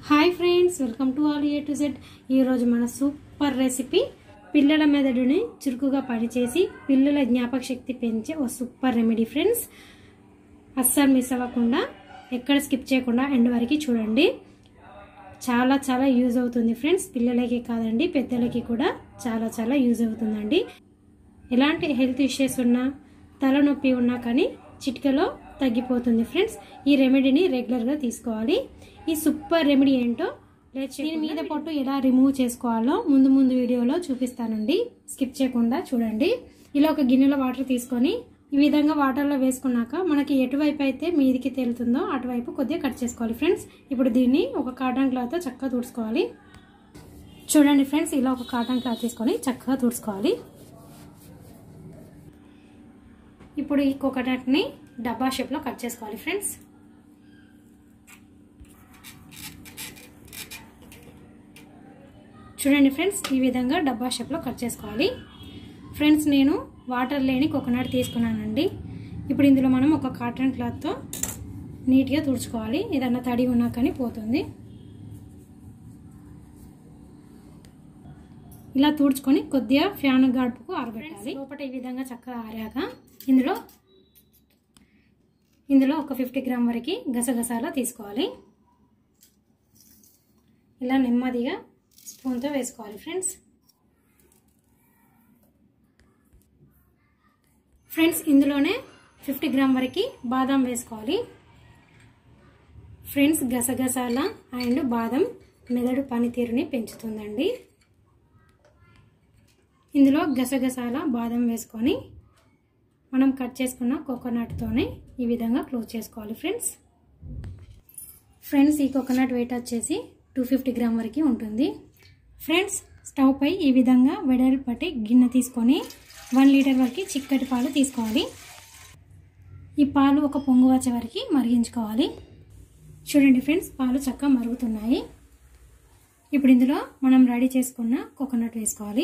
hi friends welcome to all A to Z ఈరోజు మన super recipe పిల్లల మెదడుని చురుకుగా పనిచేసి పిల్లల జ్ఞాపక శక్తి పెంచే ఓ సూపర్ రెమెడీ ఫ్రెండ్స్ అస్సలు మిస్ అవ్వకుండా ఎక్కడ స్కిప్ చేయకుండా ఎండ్ వరకు చూడండి చాలా చాలా యూజ్ అవుతుంది ఫ్రెండ్స్ పిల్లలకి కాదండి పెద్దలకి కూడా చాలా చాలా యూజ్ అవుతుందండి ఎలాంటి హెల్త్ ఇష్యూస్ ఉన్నా తలనొప్పి ఉన్నా కానీ చిటికలో తగ్గిపోతుంది ఫ్రెండ్స్ ఈ రెమెడీని రెగ్యులర్గా తీసుకోవాలి ఈ సూపర్ రెమెడీ ఏంటో దీని మీద పొట్టు ఎలా రిమూవ్ చేసుకోవాలో ముందు ముందు వీడియోలో చూపిస్తానండి స్కిప్ చేయకుండా చూడండి ఇలా ఒక గిన్నెలో వాటర్ తీసుకొని ఈ విధంగా వాటర్లో వేసుకున్నాక మనకి ఎటువైపు అయితే మీదికి తేలుతుందో అటువైపు కొద్దిగా కట్ చేసుకోవాలి ఫ్రెండ్స్ ఇప్పుడు దీన్ని ఒక కాటన్ క్లాత్తో చక్కగా తుడుచుకోవాలి చూడండి ఫ్రెండ్స్ ఇలా ఒక కాటన్ క్లాత్ తీసుకొని చక్కగా తుడుచుకోవాలి ఇప్పుడు ఈ కోకోనట్ని డబ్బా షేప్లో కట్ చేసుకోవాలి ఫ్రెండ్స్ చూడండి ఫ్రెండ్స్ ఈ విధంగా డబ్బా షేప్లో కట్ చేసుకోవాలి ఫ్రెండ్స్ నేను వాటర్ లేని కోకోనట్ తీసుకున్నానండి ఇప్పుడు ఇందులో మనం ఒక కాటన్ క్లాత్తో నీట్గా తుడుచుకోవాలి ఏదన్నా తడి ఉన్నా కానీ పోతుంది ఇలా తుడుచుకొని కొద్దిగా ఫ్యాన్ గడుపుకు ఆరబెట్టాలి లోపల ఈ విధంగా చక్కగా ఆరాక ఇందులో ఇందులో ఒక ఫిఫ్టీ గ్రామ్ వరకు గసగసాల తీసుకోవాలి ఇలా నెమ్మదిగా స్పూన్తో వేసుకోవాలి ఫ్రెండ్స్ ఫ్రెండ్స్ ఇందులోనే ఫిఫ్టీ గ్రామ్ వరకు బాదం వేసుకోవాలి ఫ్రెండ్స్ గసగసాల అండ్ బాదం మెదడు పనితీరుని పెంచుతుందండి ఇందులో గసగసాల బాదం వేసుకొని మనం కట్ చేసుకున్న కోకోనట్తోనే ఈ విధంగా క్లోజ్ చేసుకోవాలి ఫ్రెండ్స్ ఫ్రెండ్స్ ఈ కోకోనట్ వెయిట్ వచ్చేసి టూ ఫిఫ్టీ గ్రామ్ వరకు ఉంటుంది ఫ్రెండ్స్ స్టవ్ పై ఈ విధంగా వెడల్పటి గిన్నె తీసుకొని వన్ లీటర్ వరకు చిక్కటి పాలు తీసుకోవాలి ఈ పాలు ఒక పొంగు వచ్చే వరకు మరిగించుకోవాలి చూడండి ఫ్రెండ్స్ పాలు చక్కగా మరుగుతున్నాయి ఇప్పుడు ఇందులో మనం రెడీ చేసుకున్న కోకోనట్ వేసుకోవాలి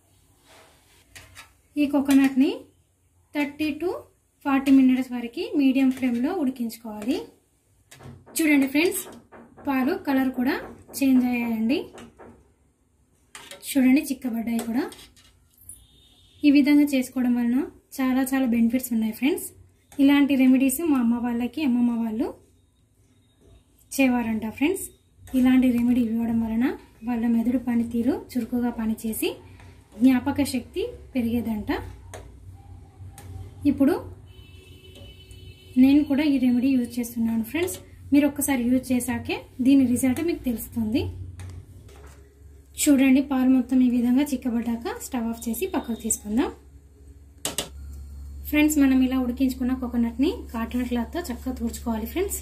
ఈ కోకోనట్ని థర్టీ టు ఫార్టీ మినిట్స్ వరకు మీడియం ఫ్లేమ్లో ఉడికించుకోవాలి చూడండి ఫ్రెండ్స్ పాలు కలర్ కూడా చేంజ్ అయ్యాయండి చూడండి చిక్కబడ్డాయి కూడా ఈ విధంగా చేసుకోవడం వలన చాలా చాలా బెనిఫిట్స్ ఉన్నాయి ఫ్రెండ్స్ ఇలాంటి రెమెడీస్ మా అమ్మ వాళ్ళకి అమ్మమ్మ వాళ్ళు ఇచ్చేవారంట ఫ్రెండ్స్ ఇలాంటి రెమెడీ ఇవ్వడం వలన వాళ్ళ మెదడు పనితీరు చురుకుగా పనిచేసి జ్ఞాపక శక్తి పెరిగేదంట ఇప్పుడు నేను కూడా ఈ రెమెడీ యూజ్ చేస్తున్నాను ఫ్రెండ్స్ మీరు ఒక్కసారి యూజ్ చేశాకే దీని రిజల్ట్ మీకు తెలుస్తుంది చూడండి పాలు మొత్తం ఈ విధంగా చిక్కబడ్డాక స్టవ్ ఆఫ్ చేసి పక్కకు తీసుకుందాం ఫ్రెండ్స్ మనం ఇలా ఉడికించుకున్న కోకోనట్ని కాటన్ క్లాత్తో చక్కగా తుడుచుకోవాలి ఫ్రెండ్స్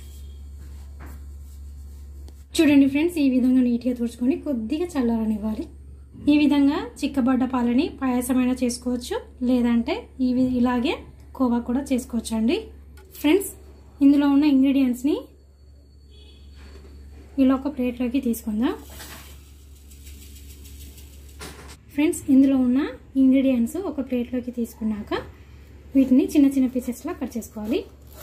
చూడండి ఫ్రెండ్స్ ఈ విధంగా నీట్గా తుడుచుకొని కొద్దిగా చల్లారనివ్వాలి ఈ విధంగా చిక్కబడ్డ పాలని పాయసమైనా చేసుకోవచ్చు లేదంటే ఈ ఇలాగే కోవా కూడా చేసుకోవచ్చు అండి ఫ్రెండ్స్ ఇందులో ఉన్న ఇంగ్రీడియంట్స్ని ఇలా ఒక ప్లేట్లోకి తీసుకుందాం ఫ్రెండ్స్ ఇందులో ఉన్న ఇంగ్రీడియంట్స్ ఒక ప్లేట్లోకి తీసుకున్నాక వీటిని చిన్న చిన్న పీసెస్లా కట్ చేసుకోవాలి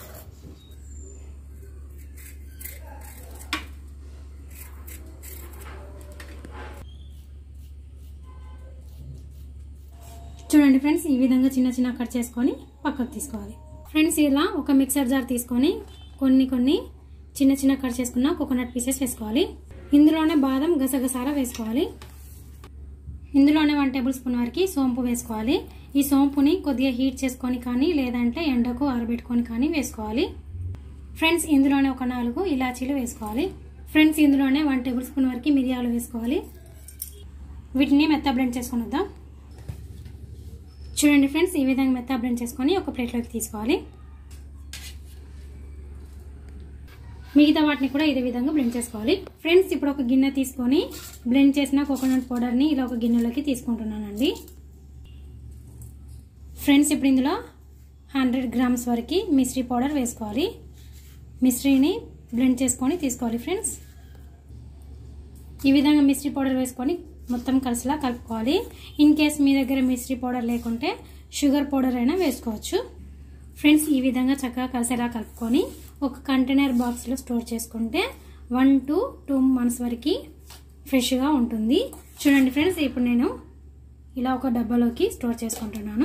చూడండి ఫ్రెండ్స్ ఈ విధంగా చిన్న చిన్న కట్ చేసుకొని పక్కకు తీసుకోవాలి ఫ్రెండ్స్ ఇలా ఒక మిక్సర్ జార్ తీసుకొని కొన్ని కొన్ని చిన్న చిన్న కట్ చేసుకున్న కోకోనట్ పీసెస్ వేసుకోవాలి ఇందులోనే బాదం గసగసాల వేసుకోవాలి ఇందులోనే వన్ టేబుల్ స్పూన్ వరకు సోంపు వేసుకోవాలి ఈ సోంపుని కొద్దిగా హీట్ చేసుకొని కానీ లేదంటే ఎండకు ఆరబెట్టుకొని కానీ వేసుకోవాలి ఫ్రెండ్స్ ఇందులోనే ఒక నాలుగు ఇలాచీలు వేసుకోవాలి ఫ్రెండ్స్ ఇందులోనే వన్ టేబుల్ స్పూన్ వరకు మిరియాలు వేసుకోవాలి వీటిని మెత్త బ్లెండ్ చేసుకుని వద్దాం చూడండి ఫ్రెండ్స్ ఈ విధంగా మెత్త బ్లెండ్ చేసుకొని ఒక ప్లేట్లోకి తీసుకోవాలి మిగతా వాటిని కూడా ఇదే విధంగా బ్లెండ్ చేసుకోవాలి ఫ్రెండ్స్ ఇప్పుడు ఒక గిన్నె తీసుకొని బ్లెండ్ చేసిన కోకోనట్ పౌడర్ని ఇలా ఒక గిన్నెలోకి తీసుకుంటున్నానండి ఫ్రెండ్స్ ఇప్పుడు ఇందులో హండ్రెడ్ గ్రామ్స్ వరకు మిశ్రీ పౌడర్ వేసుకోవాలి మిశ్రీని బ్లెండ్ చేసుకొని తీసుకోవాలి ఫ్రెండ్స్ ఈ విధంగా మిశ్రీ పౌడర్ వేసుకొని మొత్తం కలిసిలా కలుపుకోవాలి ఇన్ కేస్ మీ దగ్గర మిశ్రీ పౌడర్ లేకుంటే షుగర్ పౌడర్ అయినా వేసుకోవచ్చు ఫ్రెండ్స్ ఈ విధంగా చక్కగా కలిసేలా కలుపుకొని ఒక కంటైనర్ బాక్స్లో స్టోర్ చేసుకుంటే వన్ టు టూ మంత్స్ వరకు ఫ్రెష్గా ఉంటుంది చూడండి ఫ్రెండ్స్ ఇప్పుడు నేను ఇలా ఒక డబ్బాలోకి స్టోర్ చేసుకుంటున్నాను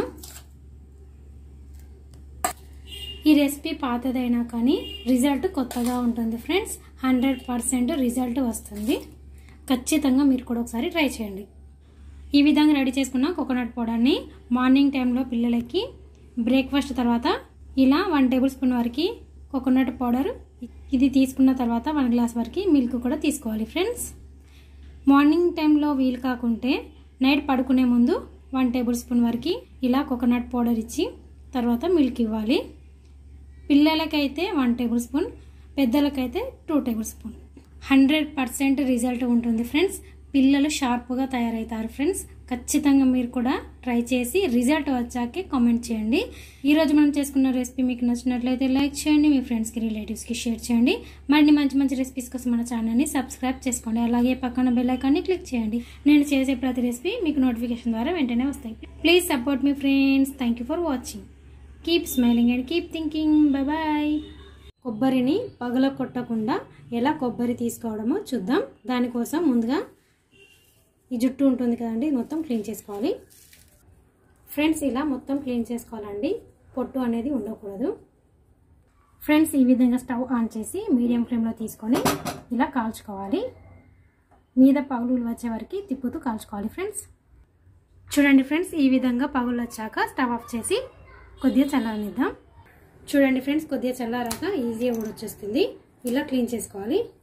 ఈ రెసిపీ పాతదైనా కానీ రిజల్ట్ కొత్తగా ఉంటుంది ఫ్రెండ్స్ హండ్రెడ్ పర్సెంట్ రిజల్ట్ వస్తుంది ఖచ్చితంగా మీరు కూడా ఒకసారి ట్రై చేయండి ఈ విధంగా రెడీ చేసుకున్న కోకోనట్ పౌడర్ని మార్నింగ్ టైంలో పిల్లలకి బ్రేక్ఫాస్ట్ తర్వాత ఇలా వన్ టేబుల్ స్పూన్ వరకు కోకోనట్ పౌడర్ ఇది తీసుకున్న తర్వాత వన్ గ్లాస్ వరకు మిల్క్ కూడా తీసుకోవాలి ఫ్రెండ్స్ మార్నింగ్ టైంలో వీలు కాకుంటే నైట్ పడుకునే ముందు వన్ టేబుల్ స్పూన్ వరకు ఇలా కోకోనట్ పౌడర్ ఇచ్చి తర్వాత మిల్క్ ఇవ్వాలి పిల్లలకైతే వన్ టేబుల్ స్పూన్ పెద్దలకైతే two tablespoon hundred percent result ఉంటుంది ఫ్రెండ్స్ పిల్లలు షార్ప్గా తయారవుతారు ఫ్రెండ్స్ ఖచ్చితంగా మీరు కూడా ట్రై చేసి రిజల్ట్ వచ్చాకే కామెంట్ చేయండి ఈరోజు మనం చేసుకున్న రెసిపీ మీకు నచ్చినట్లయితే లైక్ చేయండి మీ ఫ్రెండ్స్కి రిలేటివ్స్కి షేర్ చేయండి మరిన్ని మంచి మంచి రెసిపీస్ కోసం మన ఛానల్ని సబ్స్క్రైబ్ చేసుకోండి అలాగే పక్కన బెల్ ఐకాన్ని క్లిక్ చేయండి నేను చేసే ప్రతి రెసిపీ మీకు నోటిఫికేషన్ ద్వారా వెంటనే వస్తాయి ప్లీజ్ సపోర్ట్ మీ friends thank you for watching keep smiling and keep thinking bye కొబ్బరిని పగల కొట్టకుండా ఎలా కొబ్బరి తీసుకోవడమో చూద్దాం దానికోసం ముందుగా ఈ జుట్టు ఉంటుంది కదండి ఇది మొత్తం క్లీన్ చేసుకోవాలి ఫ్రెండ్స్ ఇలా మొత్తం క్లీన్ చేసుకోవాలండి పొట్టు అనేది ఉండకూడదు ఫ్రెండ్స్ ఈ విధంగా స్టవ్ ఆన్ చేసి మీడియం ఫ్లేమ్లో తీసుకొని ఇలా కాల్చుకోవాలి మీద పగులు వచ్చే వరకు తిప్పుతూ కాల్చుకోవాలి ఫ్రెండ్స్ చూడండి ఫ్రెండ్స్ ఈ విధంగా పగులు వచ్చాక స్టవ్ ఆఫ్ చేసి కొద్దిగా చల్లారనిద్దాం చూడండి ఫ్రెండ్స్ కొద్దిగా చల్లారాక ఈజీగా కూడా వచ్చేస్తుంది ఇలా క్లీన్ చేసుకోవాలి